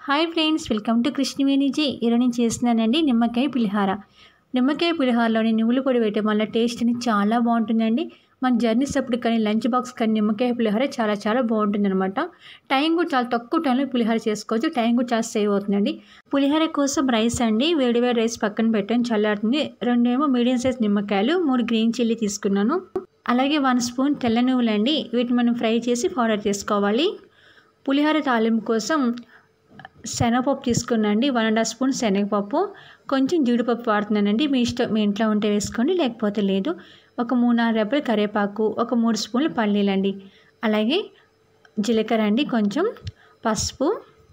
hi friends welcome to కృష్ణవేణిజీ ఈరోజు నేను చేస్తున్నానండి నిమ్మకాయ పులిహార నిమ్మకాయ పులిహారలోని నువ్వులు పొడి వేయటం వల్ల టేస్ట్ అనేది చాలా బాగుంటుందండి మన జర్నీస్ అప్పుడు కానీ లంచ్ బాక్స్ కానీ నిమ్మకాయ పులిహార చాలా చాలా బాగుంటుంది అనమాట టైం కూడా చాలా తక్కువ టైంలో పులిహార చేసుకోవచ్చు టైం కూడా చాలా సేవ్ అవుతుందండి పులిహార కోసం రైస్ అండి వేడి వేడి రైస్ పక్కన పెట్టాను చల్లారుతుంది రెండేమో మీడియం సైజ్ నిమ్మకాయలు మూడు గ్రీన్ చిల్లీ తీసుకున్నాను అలాగే వన్ స్పూన్ తెల్ల నువ్వులండి వీటిని మనం ఫ్రై చేసి పౌడర్ చేసుకోవాలి పులిహార తాలింపు కోసం శనగపప్పు తీసుకున్నాండి వన్ అండ్ హాఫ్ స్పూన్ శనగపప్పు కొంచెం జీడిపప్పు వాడుతున్నానండి మీ ఇష్టం మీ ఇంట్లో ఉంటే వేసుకోండి లేకపోతే లేదు ఒక మూడు నాలుగు రెబ్బలు కరివేపాకు ఒక మూడు స్పూన్లు పల్లీలండి అలాగే జీలకర్ర అండి కొంచెం పసుపు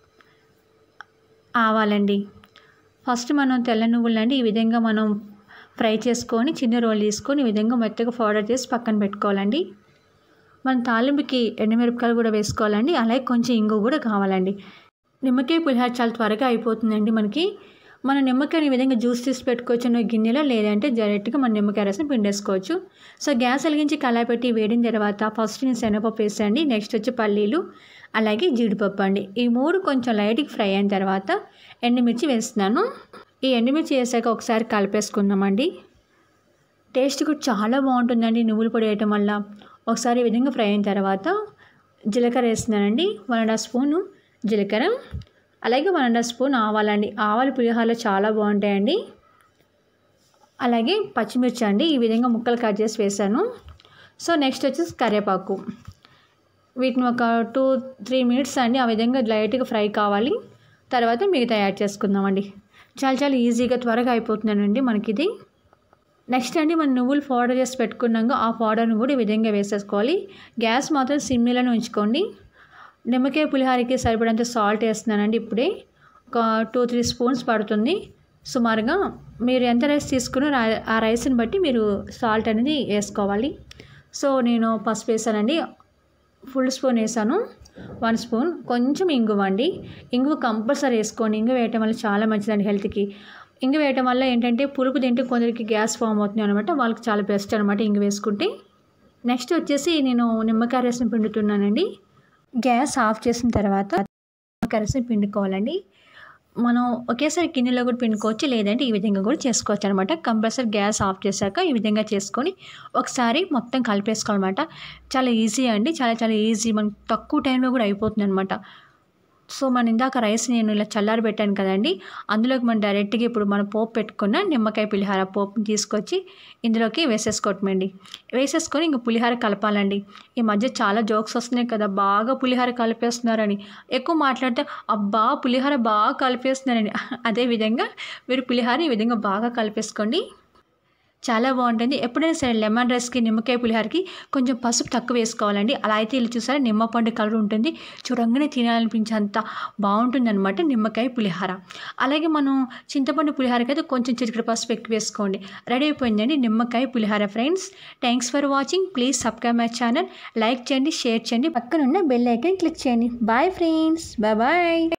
ఆవాలండి ఫస్ట్ మనం తెల్ల నువ్వులండి ఈ విధంగా మనం ఫ్రై చేసుకొని చిన్న రోల్ తీసుకొని ఈ విధంగా మెత్తగా పౌడర్ చేసి పక్కన పెట్టుకోవాలండి మన తాలింపుకి ఎండుమిరపకాయలు కూడా వేసుకోవాలండి అలాగే కొంచెం ఇంగు కూడా కావాలండి నిమ్మకాయ పులిహార చాలా త్వరగా అయిపోతుందండి మనకి మన నిమ్మకాయని ఈ విధంగా జ్యూస్ తీసి పెట్టుకోవచ్చు గిన్నెలో లేదంటే డైరెక్ట్గా మన నిమ్మకాయ రసం పిండేసుకోవచ్చు సో గ్యాస్ వెలిగించి కళాయి పెట్టి వేడిన తర్వాత ఫస్ట్ నేను శనగపప్పు వేసండి నెక్స్ట్ వచ్చి పల్లీలు అలాగే జీడిపప్పు అండి ఈ మూడు కొంచెం లైట్గా ఫ్రై అయిన తర్వాత ఎండుమిర్చి వేస్తున్నాను ఈ ఎండుమిర్చి వేసాక ఒకసారి కలిపేసుకుందామండి టేస్ట్ కూడా చాలా బాగుంటుందండి నువ్వులు పొడి వేయటం వల్ల ఒకసారి ఈ విధంగా ఫ్రై అయిన తర్వాత జీలకర్ర వేస్తున్నానండి వన్ అండ్ హాఫ్ స్పూను జీలకర్ర అలాగే వన్ అండ్ హాఫ్ స్పూన్ ఆవాలండి ఆవాలు పులిహోరలో చాలా బాగుంటాయండి అలాగే పచ్చిమిర్చి అండి ఈ విధంగా ముక్కలు కట్ చేసి వేసాను సో నెక్స్ట్ వచ్చేసి కరివేపాకు వీటిని ఒక టూ త్రీ మినిట్స్ అండి ఆ విధంగా లైట్గా ఫ్రై కావాలి తర్వాత మిగతా యాడ్ చేసుకుందామండి చాలా చాలా ఈజీగా త్వరగా అయిపోతుందండి మనకి ఇది నెక్స్ట్ అండి మనం నువ్వులు పౌడర్ చేసి పెట్టుకున్నాక ఆ పౌడర్ని కూడా ఈ విధంగా వేసేసుకోవాలి గ్యాస్ మాత్రం సిమ్మిలోనే ఉంచుకోండి నిమ్మకాయ పులిహారకి సరిపడంత సాల్ట్ వేస్తున్నానండి ఇప్పుడే ఒక టూ త్రీ స్పూన్స్ పడుతుంది సుమారుగా మీరు ఎంత రైస్ తీసుకున్నారో ఆ రైస్ని బట్టి మీరు సాల్ట్ అనేది వేసుకోవాలి సో నేను పసుపు వేసానండి ఫుల్ స్పూన్ వేసాను వన్ స్పూన్ కొంచెం ఇంగువ అండి ఇంగువ కంపల్సరీ వేసుకోండి ఇంగువ వేయటం వల్ల చాలా మంచిదండి హెల్త్కి ఇంగు వేయటం వల్ల ఏంటంటే పులుపు తింటే కొందరికి గ్యాస్ ఫామ్ అవుతుంది అనమాట వాళ్ళకి చాలా బెస్ట్ అనమాట ఇంగు వేసుకుంటే నెక్స్ట్ వచ్చేసి నేను నిమ్మకాయ రసం పిండుతున్నానండి గ్యాస్ ఆఫ్ చేసిన తర్వాత కరసం పిండుకోవాలండి మనం ఒకేసారి గిన్నెలో కూడా పిండుకోవచ్చు లేదంటే ఈ విధంగా కూడా చేసుకోవచ్చు అనమాట కంపల్సరీ గ్యాస్ ఆఫ్ చేశాక ఈ విధంగా చేసుకొని ఒకసారి మొత్తం కలిపేసుకోవాలన్నమాట చాలా ఈజీ అండి చాలా చాలా ఈజీ మనకు తక్కువ టైంలో కూడా అయిపోతుంది అనమాట సో మన ఇందాక రైస్ నేను ఇలా చల్లారి పెట్టాను కదండి అందులోకి మనం డైరెక్ట్గా ఇప్పుడు మనం పోపు పెట్టుకున్న నిమ్మకాయ పులిహార పోపుని తీసుకొచ్చి ఇందులోకి వేసేసుకోవటమండి వేసేసుకొని ఇంక పులిహార కలపాలండి ఈ మధ్య చాలా జోక్స్ వస్తున్నాయి కదా బాగా పులిహార కలిపేస్తున్నారని ఎక్కువ మాట్లాడితే అబ్బా పులిహార బాగా కలిపేస్తున్నారని అదేవిధంగా మీరు పులిహార ఈ విధంగా బాగా కలిపేసుకోండి చాలా బాగుంటుంది ఎప్పుడైనా సరే లెమన్ రైస్కి నిమ్మకాయ పులిహారకి కొంచెం పసుపు తక్కువ వేసుకోవాలండి అలా అయితే ఇలా చూసారా నిమ్మపండు కలర్ ఉంటుంది చూడంగానే తినాలనిపించేంత బాగుంటుంది అనమాట నిమ్మకాయ పులిహార అలాగే మనం చింతపండు పులిహారకి అయితే కొంచెం చిటికడ పసుపు ఎక్కువ వేసుకోండి రెడీ అయిపోయిందండి నిమ్మకాయ పులిహార friends thanks for watching please subscribe my channel like చేయండి షేర్ చేయండి పక్కనున్న బెల్ ఐకన్ క్లిక్ చేయండి బాయ్ ఫ్రెండ్స్ బాయ్ బాయ్